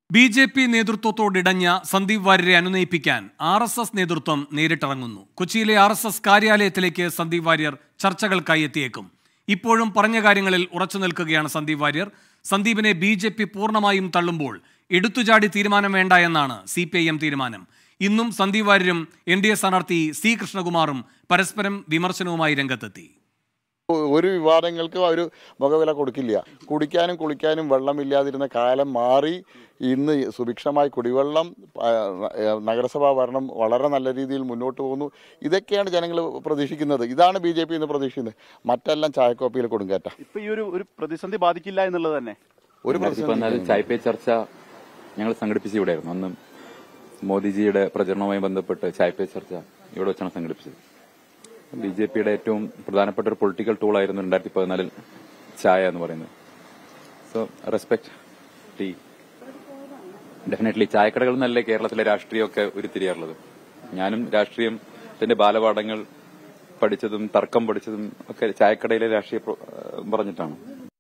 B J P നേതൃത്വത്തോടിടഞ്ഞ സന്ദീപ് വാര്യരെ അനുനയിപ്പിക്കാൻ ആർ എസ് എസ് നേതൃത്വം നേരിട്ടിറങ്ങുന്നു കൊച്ചിയിലെ ആർ എസ് എസ് കാര്യാലയത്തിലേക്ക് സന്ദീപ് വാര്യർ ചർച്ചകൾക്കായി എത്തിയേക്കും ഇപ്പോഴും പറഞ്ഞ കാര്യങ്ങളിൽ ഉറച്ചു നിൽക്കുകയാണ് സന്ദീപ് വാര്യർ സന്ദീപിനെ ബി ജെ പി പൂർണ്ണമായും തള്ളുമ്പോൾ എടുത്തുചാടി തീരുമാനം വേണ്ട എന്നാണ് സി പി ഐ എം തീരുമാനം ഇന്നും സന്ദീപ് വാര്യരും എൻ ഡി എ സ്ഥാനാർത്ഥി സി കൃഷ്ണകുമാറും പരസ്പരം വിമർശനവുമായി രംഗത്തെത്തി ഒരു വിവാദങ്ങൾക്കും അവർ മുഖവില കൊടുക്കില്ല കുടിക്കാനും കുളിക്കാനും വെള്ളമില്ലാതിരുന്ന കാലം മാറി ഇന്ന് സുഭിക്ഷമായി കുടിവെള്ളം ആ, നഗരസഭാ ഭരണം വളരെ നല്ല രീതിയിൽ മുന്നോട്ട് പോകുന്നു ഇതൊക്കെയാണ് ജനങ്ങൾ പ്രതീക്ഷിക്കുന്നത് ഇതാണ് ബി ജെ പി ഇന്ന് പ്രതീക്ഷിക്കുന്നത് മറ്റെല്ലാം ചായക്കോപ്പയിൽ കൊടുങ്കേറ്റ ഇപ്പൊ ഈ ഒരു ഒരു പ്രതിസന്ധി ബാധിക്കില്ല എന്നുള്ളത് തന്നെ ഒരു രണ്ടായിരത്തി പ്രതിസന്ധി പതിനാലിൽ ചായ്പേ ചർച്ച ഞങ്ങൾ സംഘടിപ്പിച്ച ഇവിടെയായിരുന്നു അന്ന് മോദിജിയുടെ പ്രചരണവുമായി ബന്ധപ്പെട്ട് ചായ്പേ ചർച്ച ഇവിടെ വെച്ചാണ് സംഘടിപ്പിച്ചത് ബി ജെ പിയുടെ ഏറ്റവും പ്രധാനപ്പെട്ട ഒരു പൊളിറ്റിക്കൽ ടൂളായിരുന്നു രണ്ടായിരത്തി പതിനാലിൽ ചായ എന്ന് പറയുന്നത് സോ റെസ്പെക്ട് ടീ ഡെഫിനറ്റ്ലി ചായക്കടകളിൽ നിന്നല്ലേ കേരളത്തിലെ രാഷ്ട്രീയമൊക്കെ ഉരുത്തിരിയാറുള്ളത് ഞാനും രാഷ്ട്രീയത്തിന്റെ ബാലപാഠങ്ങൾ പഠിച്ചതും തർക്കം പഠിച്ചതും ഒക്കെ ചായക്കടയിലെ രാഷ്ട്രീയ പ്ര- പറഞ്ഞിട്ടാണ്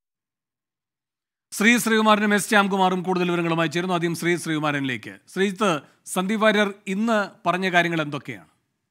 ശ്രീ ശ്രീകുമാരനും എസ് ശ്യാംകുമാറും കൂടുതൽ വിവരങ്ങളുമായി ചേരുന്നു ആദ്യം ശ്രീ ശ്രീകുമാരനിലേക്ക് ശ്രീജിത്ത് സന്ദീപ് വാര്യർ ഇന്ന് പറഞ്ഞ കാര്യങ്ങൾ എന്തൊക്കെയാണ്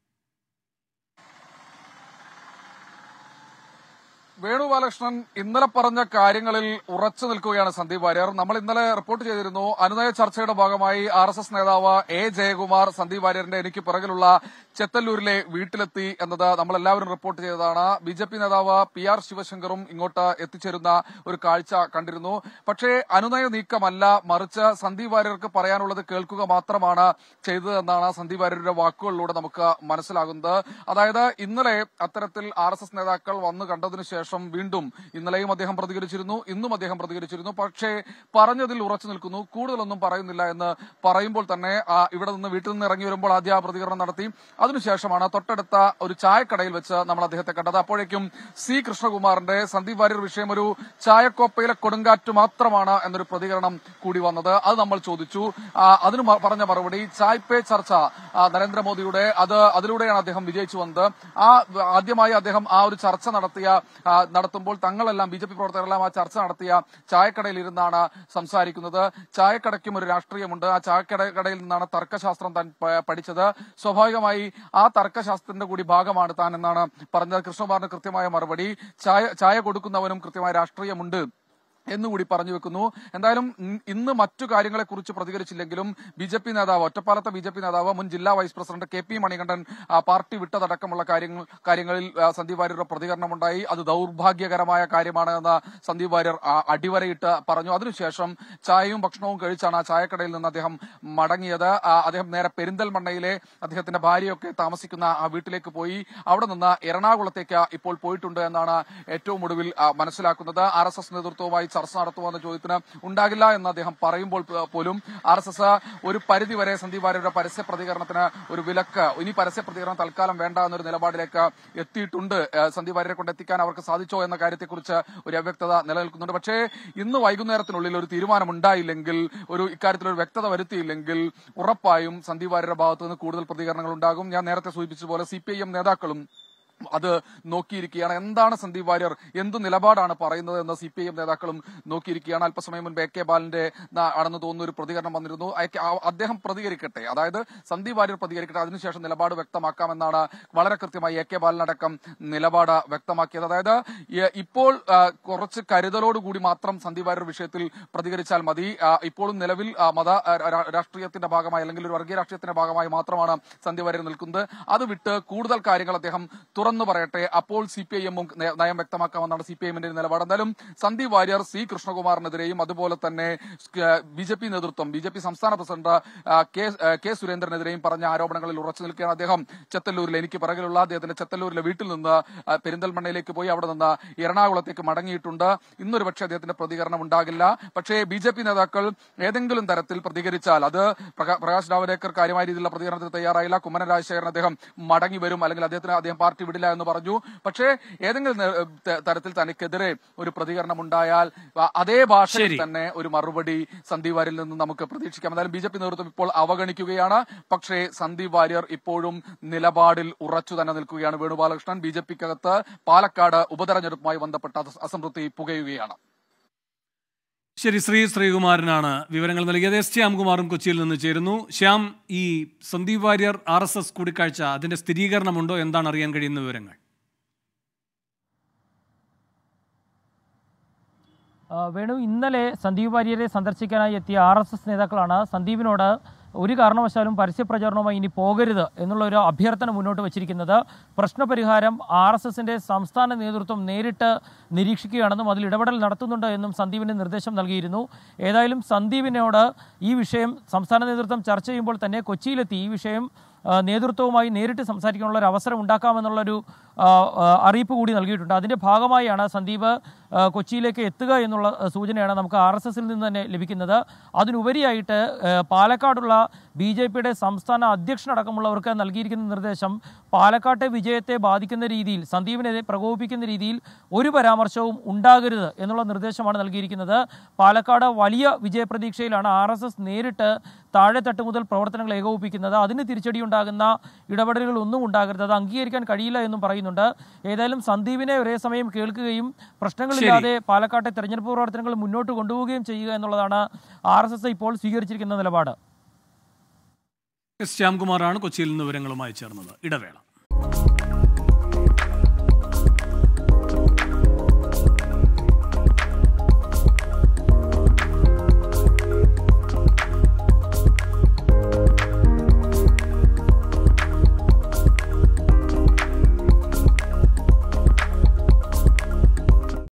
വേണുബാലകൃഷ്ണൻ ഇന്നലെ പറഞ്ഞ കാര്യങ്ങളിൽ ഉറച്ചു നിൽക്കുകയാണ് സന്ദീപ് വാര്യർ നമ്മൾ ഇന്നലെ റിപ്പോർട്ട് ചെയ്തിരുന്നു അനുനയ ചർച്ചയുടെ ഭാഗമായി ആർ എസ് എസ് നേതാവ് എ ജയകുമാർ സന്ദീപ് വാര്യറിന്റെ എനിക്ക് പിറകിലുള്ള ചെത്തല്ലൂരിലെ വീട്ടിലെത്തി എന്നത് നമ്മൾ എല്ലാവരും റിപ്പോർട്ട് ചെയ്തതാണ് ബി ജെ പി നേതാവ് പി ആർ ശിവശങ്കറും ഇങ്ങോട്ട് എത്തിച്ചേരുന്ന ഒരു കാഴ്ച കണ്ടിരുന്നു പക്ഷേ അനുനയ നീക്കമല്ല മറിച്ച് സന്ദീപ് വാര്യർക്ക് പറയാനുള്ളത് കേൾക്കുക മാത്രമാണ് ചെയ്തതെന്നാണ് സന്ദീപ് വാര്യരുടെ വാക്കുകളിലൂടെ നമുക്ക് മനസ്സിലാകുന്നത് അതായത് ഇന്നലെ അത്തരത്തിൽ ആർ എസ് എസ് നേതാക്കൾ വന്നു കണ്ടതിനു ശേഷം വീണ്ടും ഇന്നലെയും അദ്ദേഹം പ്രതികരിച്ചിരുന്നു ഇന്നും അദ്ദേഹം പ്രതികരിച്ചിരുന്നു പക്ഷേ പറഞ്ഞതിൽ ഉറച്ചു നിൽക്കുന്നു കൂടുതലൊന്നും പറയുന്നില്ല എന്ന് പറയുമ്പോൾ തന്നെ ആ, ഇവിടെ നിന്ന് വീട്ടിൽ നിന്ന് ഇറങ്ങി വരുമ്പോൾ ആദ്യ ആ പ്രതികരണം നടത്തി അതിനുശേഷമാണ് തൊട്ടടുത്ത ഒരു ചായക്കടയിൽ വെച്ച് നമ്മൾ അദ്ദേഹത്തെ കണ്ടത് അപ്പോഴേക്കും സി കൃഷ്ണകുമാറിന്റെ സന്ദീപ് വാര്യർ വിഷയം ഒരു ചായക്കോപ്പയിലെ കൊടുങ്കാറ്റ് മാത്രമാണ് എന്നൊരു പ്രതികരണം കൂടി വന്നത് അത് നമ്മൾ ചോദിച്ചു ആ, അതിന് മ- പറഞ്ഞ മറുപടി ചായ് പേ ചർച്ച ആ, നരേന്ദ്രമോദിയുടെ അത് അതിലൂടെയാണ് അദ്ദേഹം വിജയിച്ചു വന്നത് ആ ആദ്യമായി അദ്ദേഹം ആ ഒരു ചർച്ച നടത്തിയ ആ, നടത്തുമ്പോൾ തങ്ങളെല്ലാം ബി ജെ പി പ്രവർത്തകരെല്ലാം ആ ചർച്ച നടത്തിയ ചായക്കടയിൽ ഇരുന്നാണ് സംസാരിക്കുന്നത് ചായക്കടയ്ക്കും ഒരു രാഷ്ട്രീയമുണ്ട് ആ ചായക്കട കടയിൽ നിന്നാണ് തർക്കശാസ്ത്രം താൻ പ- പഠിച്ചത് സ്വാഭാവികമായി ആ തർക്കശാസ്ത്രത്തിന്റെ കൂടി ഭാഗമാണ് താൻ എന്നാണ് പറഞ്ഞത് കൃഷ്ണകുമാറിന് കൃത്യമായ മറുപടി ചായ ചായ കൊടുക്കുന്നവനും കൃത്യമായ രാഷ്ട്രീയമുണ്ട് എന്നുകൂടി പറഞ്ഞു വെക്കുന്നു എന്തായാലും ഇൻ- ഇന്ന് മറ്റു കാര്യങ്ങളെക്കുറിച്ച് പ്രതികരിച്ചില്ലെങ്കിലും ബി ജെ പി നേതാവ് ഒറ്റപ്പാലത്തെ ബി ജെ പി നേതാവ് മുൻ ജില്ലാ vice president K P Manikandan ആ, പാർട്ടി വിട്ടതടക്കമുള്ള കാര്യങ്ങൾ കാര്യങ്ങളിൽ ആ, സന്ദീപ് വാര്യരുടെ പ്രതികരണമുണ്ടായി അത് ദൗർഭാഗ്യകരമായ കാര്യമാണ് എന്ന് സന്ദീപ് വാര്യർ ആ, അടിവരയിട്ട് പറഞ്ഞു അതിനുശേഷം ചായയും ഭക്ഷണവും കഴിച്ചാണ് ആ ചായക്കടയിൽ നിന്ന് അദ്ദേഹം മടങ്ങിയത് ആ, അദ്ദേഹം നേരെ പെരിന്തൽമണ്ണയിലെ അദ്ദേഹത്തിന്റെ ഭാര്യയൊക്കെ താമസിക്കുന്ന ആ വീട്ടിലേക്ക് പോയി അവിടെ നിന്ന് എറണാകുളത്തേക്ക് ഇപ്പോൾ പോയിട്ടുണ്ട് എന്നാണ് ഏറ്റവും ഒടുവിൽ ആ, മനസ്സിലാക്കുന്നത് ആർ എസ് എസ് നേതൃത്വവുമായി ചർച്ച നടത്തുമെന്ന ചോദ്യത്തിന് ഉണ്ടാകില്ല എന്ന് അദ്ദേഹം പറയുമ്പോൾ പ- പോലും ആർ എസ് എസ് ഒരു പരിധി വരെ സന്ദീപ് വാര്യരുടെ പരസ്യ പ്രതികരണത്തിന് ഒരു വിലക്ക് ഇനി പരസ്യ പ്രതികരണം തൽക്കാലം വേണ്ട എന്നൊരു നിലപാടിലേക്ക് എത്തിയിട്ടുണ്ട് ആ, സന്ദീപ് വാര്യരെ കൊണ്ട് എത്തിക്കാൻ അവർക്ക് സാധിച്ചോ എന്ന കാര്യത്തെക്കുറിച്ച് ഒരു അവ്യക്തത നിലനിൽക്കുന്നുണ്ട് പക്ഷേ ഇന്ന് വൈകുന്നേരത്തിനുള്ളിൽ ഒരു തീരുമാനം ഉണ്ടായില്ലെങ്കിൽ ഒരു ഇക്കാര്യത്തിൽ ഒരു വ്യക്തത വരുത്തിയില്ലെങ്കിൽ ഉറപ്പായും സന്ദീപ് വാര്യരുടെ ഭാഗത്തു നിന്ന് കൂടുതൽ പ്രതികരണങ്ങൾ ഉണ്ടാകും ഞാൻ നേരത്തെ സൂചിപ്പിച്ചതുപോലെ സി നേതാക്കളും അത് നോക്കിയിരിക്കുകയാണ് എന്താണ് സന്ദീപ് വാര്യർ എന്ത് നിലപാടാണ് പറയുന്നത് എന്ന് സി പി ഐ എം നേതാക്കളും നോക്കിയിരിക്കുകയാണ് അല്പസമയം മുൻപ് എ കെ ബാലന്റെ ന- ആണെന്ന് തോന്നുന്ന ഒരു പ്രതികരണം വന്നിരുന്നു അയക്ക- ആ- അദ്ദേഹം പ്രതികരിക്കട്ടെ അതായത് സന്ദീപ് വാര്യർ പ്രതികരിക്കട്ടെ അതിനുശേഷം നിലപാട് വ്യക്തമാക്കാമെന്നാണ് വളരെ കൃത്യമായി എ കെ ബാലനടക്കം നിലപാട് വ്യക്തമാക്കിയത് അതായത് ഈ- ഇപ്പോൾ ആ, കുറച്ച് കരുതലോടുകൂടി മാത്രം സന്ദീപ് വാര്യർ വിഷയത്തിൽ പ്രതികരിച്ചാൽ മതി ആ, ഇപ്പോഴും നിലവിൽ ആ, മത ആ, രാ- രാഷ്ട്രീയത്തിന്റെ ഭാഗമായി അല്ലെങ്കിൽ ഒരു വർഗീയ രാഷ്ട്രീയത്തിന്റെ ഭാഗമായി മാത്രമാണ് സന്ദീപ് വാര്യർ നിൽക്കുന്നത് അത് വിട്ട് കൂടുതൽ കാര്യങ്ങൾ അദ്ദേഹം തുറന്നു പറയട്ടെ അപ്പോൾ സി പി ഐ എമ്മും നയം വ്യക്തമാക്കാമെന്നാണ് സി പി ഐ എമ്മിന്റെ നിലപാട് എന്തായാലും സന്ദീപ് വാര്യർ സി കൃഷ്ണകുമാറിനെതിരെയും അതുപോലെ തന്നെ ബി ജെ പി നേതൃത്വം ബി ജെ പി സംസ്ഥാന പ്രസിഡന്റ് ആ, കെ ആ, കെ സുരേന്ദ്രനെതിരെയും പറഞ്ഞ ആരോപണങ്ങളിൽ ഉറച്ചു നിൽക്കുകയാണ് അദ്ദേഹം ചെത്തല്ലൂരിൽ എനിക്ക് പിറകിലുള്ള അദ്ദേഹത്തിന്റെ ചെത്തല്ലൂരിലെ വീട്ടിൽ നിന്ന് ആ, പെരിന്തൽമണ്ണയിലേക്ക് പോയി അവിടെ നിന്ന് എറണാകുളത്തേക്ക് മടങ്ങിയിട്ടുണ്ട് ഇന്നൊരു പക്ഷേ അദ്ദേഹത്തിന്റെ പ്രതികരണം ഉണ്ടാകില്ല പക്ഷേ ബി ജെ പി നേതാക്കൾ ഏതെങ്കിലും തരത്തിൽ പ്രതികരിച്ചാൽ അത് പ്രകാ- പ്രകാശ് ജാവദേക്കർ കാര്യമായ രീതിയിലുള്ള പ്രതികരണത്തിന് തയ്യാറായില്ല കുമ്മനം രാജശേഖരൻ അദ്ദേഹം മടങ്ങി വരും അല്ലെങ്കിൽ അദ്ദേഹത്തിന് അദ്ദേഹം പാർട്ടി വിടില്ല എന്ന് പറഞ്ഞു പക്ഷേ ഏതെങ്കിലും നേ- ത- തരത്തിൽ തനിക്കെതിരെ ഒരു പ്രതികരണം ഉണ്ടായാൽ ആ, അതേ ഭാഷയിൽ ശരി. തന്നെ ഒരു മറുപടി സന്ദീപ് വാര്യരിൽ നിന്ന് നമുക്ക് പ്രതീക്ഷിക്കാം എന്തായാലും ബി ജെ പി നേതൃത്വം ഇപ്പോൾ അവഗണിക്കുകയാണ് പക്ഷേ സന്ദീപ് വാര്യർ ഇപ്പോഴും നിലപാടിൽ ഉറച്ചു തന്നെ നിൽക്കുകയാണ് വേണുഗോപാലകൃഷ്ണൻ ബി ജെ പിക്കകത്ത് പാലക്കാട് ഉപതെരഞ്ഞെടുപ്പുമായി ബന്ധപ്പെട്ട അസംതൃപ്തി പുകയുകയാണ് ശരി ശ്രീ ശ്രീകുമാരനാണ് വിവരങ്ങൾ നൽകിയത് എസ് ശ്യാംകുമാറും കൊച്ചിയിൽ നിന്ന് ചേരുന്നു ശ്യാം ഈ Sandeep Warrier R S S കൂടിക്കാഴ്ച അതിന്റെ സ്ഥിരീകരണമുണ്ടോ എന്താണ് അറിയാൻ കഴിയുന്ന വിവരങ്ങൾ ആ, വേണു ഇന്നലെ സന്ദീപ് വാര്യരെ സന്ദർശിക്കാനായി എത്തിയ ആർ എസ് എസ് നേതാക്കളാണ് സന്ദീപിനോട് ഒരു കാരണവശാലും പരസ്യപ്രചാരണവുമായി ഇനി പോകരുത് എന്നുള്ള ഒരു അഭ്യർത്ഥന മുന്നോട്ട് വച്ചിരിക്കുന്നത് പ്രശ്നപരിഹാരം ആർ എസ് എസിന്റെ സംസ്ഥാന നേതൃത്വം നേരിട്ട് നിരീക്ഷിക്കുകയാണെന്നും അതിൽ ഇടപെടൽ നടത്തുന്നുണ്ട് എന്നും സന്ദീപിന് നിർദ്ദേശം നൽകിയിരുന്നു ഏതായാലും സന്ദീപിനോട് ഈ വിഷയം സംസ്ഥാന നേതൃത്വം ചർച്ച ചെയ്യുമ്പോൾ തന്നെ കൊച്ചിയിലെത്തി ഈ വിഷയം ആ, നേതൃത്വവുമായി നേരിട്ട് സംസാരിക്കാനുള്ള ഒരു അവസരം ഉണ്ടാക്കാമെന്നുള്ളൊരു ആ, ആ, അറിയിപ്പ് കൂടി നൽകിയിട്ടുണ്ട് അതിന്റെ ഭാഗമായാണ് സന്ദീപ് ആ, കൊച്ചിയിലേക്ക് എത്തുക എന്നുള്ള ആ, സൂചനയാണ് നമുക്ക് ആർ എസ് എസിൽ നിന്ന് തന്നെ ലഭിക്കുന്നത് അതിനുപരിയായിട്ട് ആ, പാലക്കാടുള്ള ബി ജെ പിയുടെ സംസ്ഥാന അധ്യക്ഷനടക്കമുള്ളവർക്ക് നൽകിയിരിക്കുന്ന നിർദ്ദേശം പാലക്കാട്ടെ വിജയത്തെ ബാധിക്കുന്ന രീതിയിൽ സന്ദീപിനെ പ്രകോപിപ്പിക്കുന്ന രീതിയിൽ ഒരു പരാമർശവും ഉണ്ടാകരുത് എന്നുള്ള നിർദ്ദേശമാണ് നൽകിയിരിക്കുന്നത് പാലക്കാട് വലിയ വിജയപ്രതീക്ഷയിലാണ് ആർ എസ് എസ് നേരിട്ട് താഴെത്തട്ട് മുതൽ പ്രവർത്തനങ്ങൾ ഏകോപിപ്പിക്കുന്നത് അതിന് തിരിച്ചടി ഉണ്ടാകുന്ന ഇടപെടലുകൾ ഒന്നും ഉണ്ടാകരുത് അത് അംഗീകരിക്കാൻ കഴിയില്ല എന്നും പറയുന്നുണ്ട് ഏതായാലും സന്ദീപിനെ ഒരേ സമയം കേൾക്കുകയും പ്രശ്നങ്ങളില്ലാതെ പാലക്കാട്ടെ തെരഞ്ഞെടുപ്പ് പ്രവർത്തനങ്ങൾ മുന്നോട്ട് കൊണ്ടുപോവുകയും ചെയ്യുക എന്നുള്ളതാണ് ആർ എസ് എസ് ഇപ്പോൾ സ്വീകരിച്ചിരിക്കുന്ന നിലപാട് എസ് ശ്യാംകുമാറാണ് കൊച്ചിയിൽ നിന്ന് വിവരങ്ങളുമായി ചേർന്നത് ഇടവേള